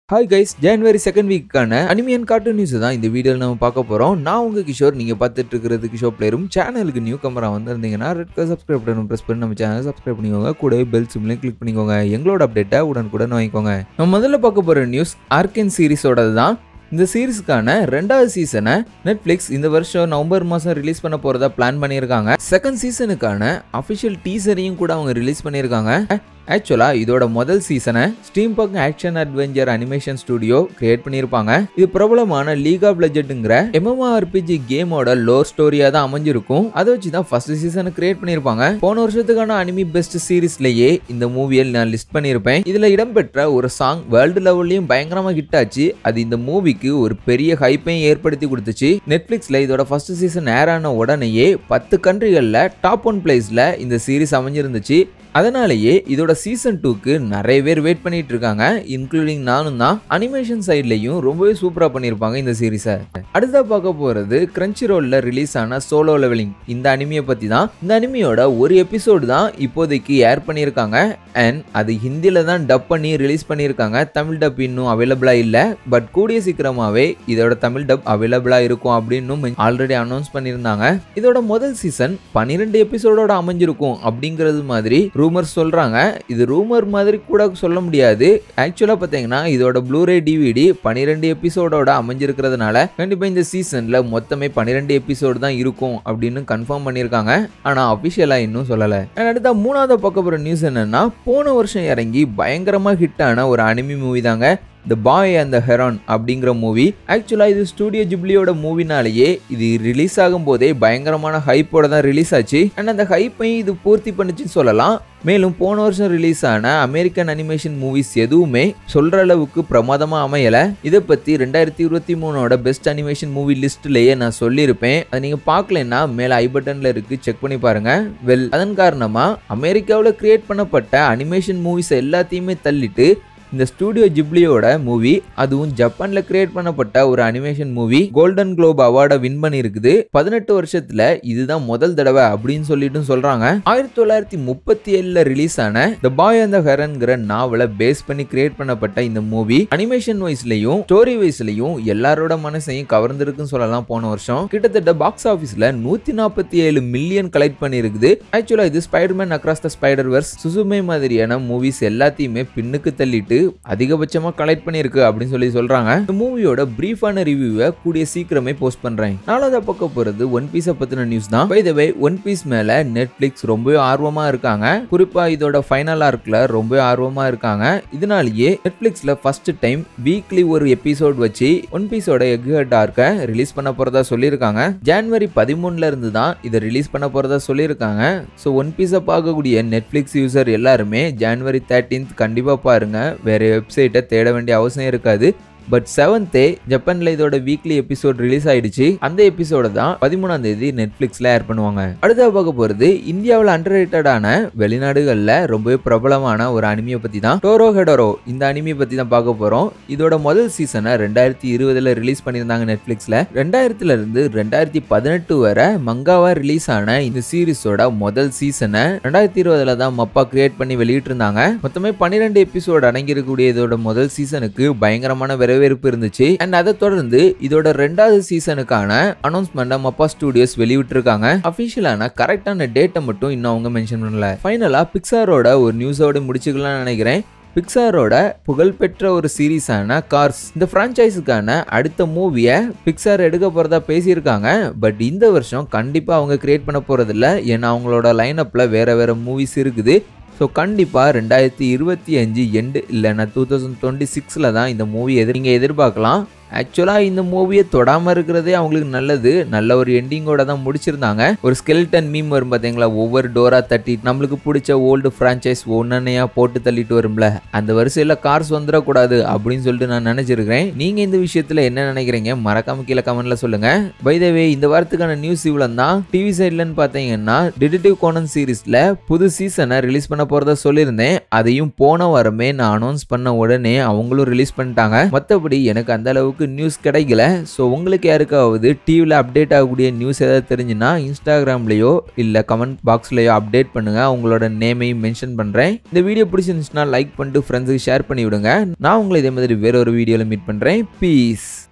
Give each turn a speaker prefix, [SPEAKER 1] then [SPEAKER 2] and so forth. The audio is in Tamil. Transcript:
[SPEAKER 1] ஹாய் கைஸ் ஜனவரி செகண்ட் வீக்கான அனிமியன் கார்ட்டூன் நியூஸ் தான் இந்த வீடியோவில் நம்ம பார்க்க போகிறோம் நான் உங்கள் கிஷோர் நீங்கள் பார்த்துட்டு இருக்கிறது கிஷோர் பிளேயரும் சேனலுக்கு நியூ கமரா வந்திருந்தீங்கன்னா red colour subscribe button press பண்ணி நம்ம சேனல் சப்ஸ்கிரைப் பண்ணிக்கோங்க கூடவே பெல் சிம்லையும் கிளிக் பண்ணிக்கோங்க எங்களோட அப்டேட்டை உடனுக்குடன் வாங்கிக்கோங்க நம்ம முதல்ல பார்க்க போகிற நியூஸ் ஆர்கன் சீரிஸோடது தான் இந்த சீரிஸ்க்கான ரெண்டாவது சீசனை நெட்ஃப்ளிக்ஸ் இந்த வருஷம் நவம்பர் மாதம் ரிலீஸ் பண்ண போகிறதா பிளான் பண்ணியிருக்காங்க செகண்ட் சீசனுக்கான அஃபிஷியல் டீசரையும் கூட அவங்க ரிலீஸ் பண்ணியிருக்காங்க ஆக்சுவலாக இதோட முதல் சீசனை ஸ்டீம் பக் action adventure animation studio create பண்ணியிருப்பாங்க இது பிரபலமான லீக் ஆஃப் லெஜெண்டுங்கிற எம்எம்ஆர்பிஜி கேமோட லோர் ஸ்டோரியாக தான் அமைஞ்சிருக்கும் அதை வச்சு தான் ஃபர்ஸ்ட் சீசனை கிரியேட் பண்ணியிருப்பாங்க போன வருஷத்துக்கான அனிமி பெஸ்ட் சீரிஸ்லேயே இந்த மூவியை நான் லிஸ்ட் பண்ணியிருப்பேன் இதில் இடம்பெற்ற ஒரு சாங் வேர்ல்டு லெவல்லையும் பயங்கரமாக ஹிட் ஆச்சு அது இந்த மூவிக்கு ஒரு பெரிய ஹைப்பையும் ஏற்படுத்தி கொடுத்துச்சு நெட்ஃப்ளிக்ஸில் இதோட ஃபர்ஸ்ட் சீசன் ஏர் ஆன உடனேயே பத்து கண்ட்ரிகளில் டாப் ஒன் பிளேஸில் இந்த சீரிஸ் அமைஞ்சிருந்துச்சு அதனாலேயே இதோட சீசன் டூக்கு நிறைய பேர் வெயிட் பண்ணிட்டு இருக்காங்க இன்க்ளூடிங் நானும் தான் அனிமேஷன் சைட்லையும் ரொம்பவே சூப்பராக பண்ணியிருப்பாங்க இந்த சீரிஸை அடுத்தா பார்க்க போகிறது கிரன்ச்சி ரோலில் ரிலீஸ் ஆன சோலோ லெவலிங் இந்த அனிமியை பற்றி தான் இந்த அனிமியோட ஒரு எபிசோடு தான் இப்போதைக்கு ஏர் பண்ணியிருக்காங்க அண்ட் அது ஹிந்தியில் தான் டப் பண்ணி ரிலீஸ் பண்ணியிருக்காங்க தமிழ் டப் இன்னும் அவைலபிளாக இல்லை பட் கூடிய சீக்கிரமாகவே இதோட தமிழ் டப் அவைலபிளாக இருக்கும் அப்படின்னு ஆல்ரெடி அனௌன்ஸ் பண்ணியிருந்தாங்க இதோட முதல் சீசன் பன்னிரெண்டு எபிசோடோட அமைஞ்சிருக்கும் அப்படிங்கிறது மாதிரி ரூமர் சொல்கிறாங்க இது ரூமர் மாதிரி கூட சொல்ல முடியாது ஆக்சுவலாக பார்த்தீங்கன்னா இதோட ப்ளூரே டிவிடி பன்னிரெண்டு எபிசோடோட அமைஞ்சிருக்கிறதுனால கண்டிப்பாக இந்த சீசனில் மொத்தமே பன்னிரெண்டு எபிசோடு தான் இருக்கும் அப்படின்னு கன்ஃபார்ம் பண்ணியிருக்காங்க ஆனால் அஃபிஷியலாக இன்னும் சொல்லலை அடுத்த மூணாவது பார்க்க போகிற நியூஸ் என்னன்னா போன வருஷம் இறங்கி பயங்கரமாக ஹிட் ஆன ஒரு அனிமி மூவி தாங்க The Boy and the Heron அப்படிங்கிற மூவி ஆக்சுவலாக இது ஸ்டூடியோ ஜிப்ளியோட மூவினாலேயே இது ரிலீஸ் ஆகும் போதே பயங்கரமான ஹைப்போட தான் ரிலீஸ் ஆச்சு அண்ட் அந்த ஹைப்பையும் இது பூர்த்தி பண்ணுச்சுன்னு சொல்லலாம் மேலும் போன வருஷம் ரிலீஸ் ஆன அமெரிக்கன் அனிமேஷன் மூவிஸ் எதுவுமே சொல்ற அளவுக்கு பிரமாதமாக அமையலை இதை பற்றி ரெண்டாயிரத்தி இருபத்தி மூணோட பெஸ்ட் அனிமேஷன் மூவி லிஸ்ட்லேயே நான் சொல்லியிருப்பேன் அதை நீங்கள் பார்க்கலன்னா மேலே ஐ பட்டனில் இருக்குது செக் பண்ணி பாருங்க வெல் அதன் காரணமாக அமெரிக்காவில் கிரியேட் பண்ணப்பட்ட அனிமேஷன் மூவிஸ் எல்லாத்தையுமே தள்ளிட்டு இந்த ஸ்டூடியோ ஜிப்ளியோட மூவி அதுவும் ஜப்பான்ல கிரியேட் பண்ணப்பட்ட ஒரு அனிமேஷன் மூவி கோல்டன் குளோப் அவார்டை வின் பண்ணியிருக்குது பதினெட்டு வருஷத்துல இதுதான் முதல் தடவை அப்படின்னு சொல்லிட்டு சொல்றாங்க ஆயிரத்தி தொள்ளாயிரத்தி முப்பத்தி ஏழுல ரிலீஸ் ஆன த பாய் அந்த ஹரன்கிற நாவலை பேஸ் பண்ணி கிரியேட் பண்ணப்பட்ட இந்த மூவி அனிமேஷன் வைஸ்லயும் ஸ்டோரி வைஸ்லயும் எல்லாரோட மனசையும் கவர்ந்திருக்குன்னு சொல்லலாம் போன வருஷம் கிட்டத்தட்ட பாக்ஸ் ஆஃபீஸ்ல நூத்தி நாற்பத்தி ஏழு மில்லியன் கலெக்ட் பண்ணியிருக்குது ஆக்சுவலா இது Spiderman across the Spider Verse Suzume மாதிரியான மூவிஸ் எல்லாத்தையுமே பின்னுக்கு தள்ளிட்டு அதிகபட்சமா கலெக்ட் பண்ணியிருக்கு அப்படின்னு சொல்லி சொல்றாங்க இந்த மூவியோட பிரீஃபான ரிவ்யூவை கூடிய சீக்கிரமே போஸ்ட் பண்றேன் நாலாவது பார்க்க போறது ஒன் பீஸை பத்தின நியூஸ் தான் by the way One Piece மேல நெட்ஃபிளிக்ஸ் ரொம்பவே ஆர்வமா இருக்காங்க குறிப்பா இதோட ஃபைனல் ஆர்க்ல ரொம்பவே ஆர்வமா இருக்காங்க இதனாலேயே நெட்ஃபிளிக்ஸ்ல ஃபர்ஸ்ட் டைம் வீக்லி ஒரு எபிசோட் வச்சு ஒன் பீஸோட எக் ஹெட் ஆர்க்கை ரிலீஸ் பண்ண போறதா சொல்லியிருக்காங்க ஜான்வரி பதிமூணுல இருந்து தான் இதை ரிலீஸ் பண்ண போறதா சொல்லியிருக்காங்க ஸோ ஒன் பீஸை பார்க்கக்கூடிய நெட்ஃபிளிக்ஸ் யூசர் எல்லாருமே ஜான்வரி தேர்ட்டீன்த் கண்டிப்பா பாருங்க வேற வெப்சைட்டை தேட வேண்டிய அவசியம் இருக்காது பட் செவன்த்தே ஜப்பான்ல இதோட வீக்லி எபிசோட் ரிலீஸ் ஆயிடுச்சு அந்த எபிசோட தான் பதிமூணாம் தேதி நெட்ஃபிளிக்ஸ்ல ஏர் பண்ணுவாங்க அடுத்தா பார்க்க போறது இந்தியாவில் அண்டர் ரேட்டடான வெளிநாடுகளில் ரொம்பவே பிரபலமான ஒரு அனிமியை பத்தி தான் டோரோ ஹெடோரோ இந்த அனிமியை பத்தி தான் பார்க்க போறோம் இதோட முதல் சீசனை ரெண்டாயிரத்தி இருபதுல ரிலீஸ் பண்ணியிருந்தாங்க நெட்ஃபிளிக்ஸ்ல ரெண்டாயிரத்துல இருந்து ரெண்டாயிரத்தி பதினெட்டு வரை மங்காவா ரிலீஸ் ஆன இந்த சீரிஸோட முதல் சீசனை ரெண்டாயிரத்தி இருபதுல தான் மப்பா கிரியேட் பண்ணி வெளியிட்டு இருந்தாங்க மொத்தமே பன்னிரெண்டு எபிசோடு அடங்கியிருக்கக்கூடிய இதோட முதல் சீசனுக்கு பயங்கரமான வரவேற்பு வரவேற்பு இருந்துச்சு அண்ட் அதை தொடர்ந்து இதோட ரெண்டாவது சீசனுக்கான அனௌன்ஸ்மெண்ட் மப்பா ஸ்டுடியோஸ் வெளியிட்டிருக்காங்க அபிஷியலான கரெக்டான டேட்டை மட்டும் இன்னும் அவங்க மென்ஷன் பண்ணல ஃபைனலா பிக்சாரோட ஒரு நியூஸோட முடிச்சுக்கலாம்னு நினைக்கிறேன் பிக்சாரோட புகழ்பெற்ற ஒரு சீரீஸான கார்ஸ் இந்த ஃப்ரான்ச்சைஸுக்கான அடுத்த மூவியை பிக்சார் எடுக்க போகிறதா பேசியிருக்காங்க பட் இந்த வருஷம் கண்டிப்பாக அவங்க கிரியேட் பண்ண போகிறதில்ல ஏன்னா அவங்களோட லைனப்பில் வேறு வேறு மூவிஸ் இருக்குது ஸோ கண்டிப்பாக ரெண்டாயிரத்தி இருபத்தி அஞ்சு எண்டு இல்லைன்னா டூ தௌசண்ட் டுவெண்ட்டி சிக்ஸில் தான் இந்த மூவி எதிர் நீங்கள் எதிர்பார்க்கலாம் ஆக்சுவலாக இந்த மூவியை தொடாமல் இருக்கிறதே அவங்களுக்கு நல்லது நல்ல ஒரு எண்டிங்கோட தான் முடிச்சிருந்தாங்க ஒரு ஸ்கெல்டன் மீம் வரும் பார்த்தீங்களா ஒவ்வொரு டோரா தட்டி நம்மளுக்கு பிடிச்ச ஓல்டு ஃப்ரான்ச்சைஸ் ஒன்னனையா போட்டு தள்ளிட்டு வரும்ல அந்த வரிசையில் கார்ஸ் வந்துடக்கூடாது அப்படின்னு சொல்லிட்டு நான் நினச்சிருக்கிறேன் நீங்கள் இந்த விஷயத்தில் என்ன நினைக்கிறீங்க மறக்காம கீழே கமெண்ட்ல சொல்லுங்க பைதவே இந்த வாரத்துக்கான நியூஸ் இவ்வளோ தான் டிவி சைட்லன்னு பார்த்தீங்கன்னா டிடெக்டிவ் கோனன் சீரீஸில் புது சீசனை ரிலீஸ் பண்ண போகிறதா சொல்லியிருந்தேன் அதையும் போன வாரமே நான் அனௌன்ஸ் பண்ண உடனே அவங்களும் ரிலீஸ் பண்ணிட்டாங்க மற்றபடி எனக்கு அந்த அளவுக்கு நமக்கு நியூஸ் கிடைக்கல ஸோ உங்களுக்கு யாருக்காவது டிவியில் அப்டேட் ஆகக்கூடிய நியூஸ் ஏதாவது தெரிஞ்சுன்னா இன்ஸ்டாகிராம்லேயோ இல்லை கமெண்ட் பாக்ஸ்லேயோ அப்டேட் பண்ணுங்கள் உங்களோட நேமையும் மென்ஷன் பண்ணுறேன் இந்த வீடியோ பிடிச்சிருந்துச்சுன்னா லைக் பண்ணிட்டு ஃப்ரெண்ட்ஸுக்கு ஷேர் பண்ணி விடுங்க நான் உங்களை இதே மாதிரி வேற ஒரு வீடியோவில் மீட் பண்ணுறேன் பீஸ்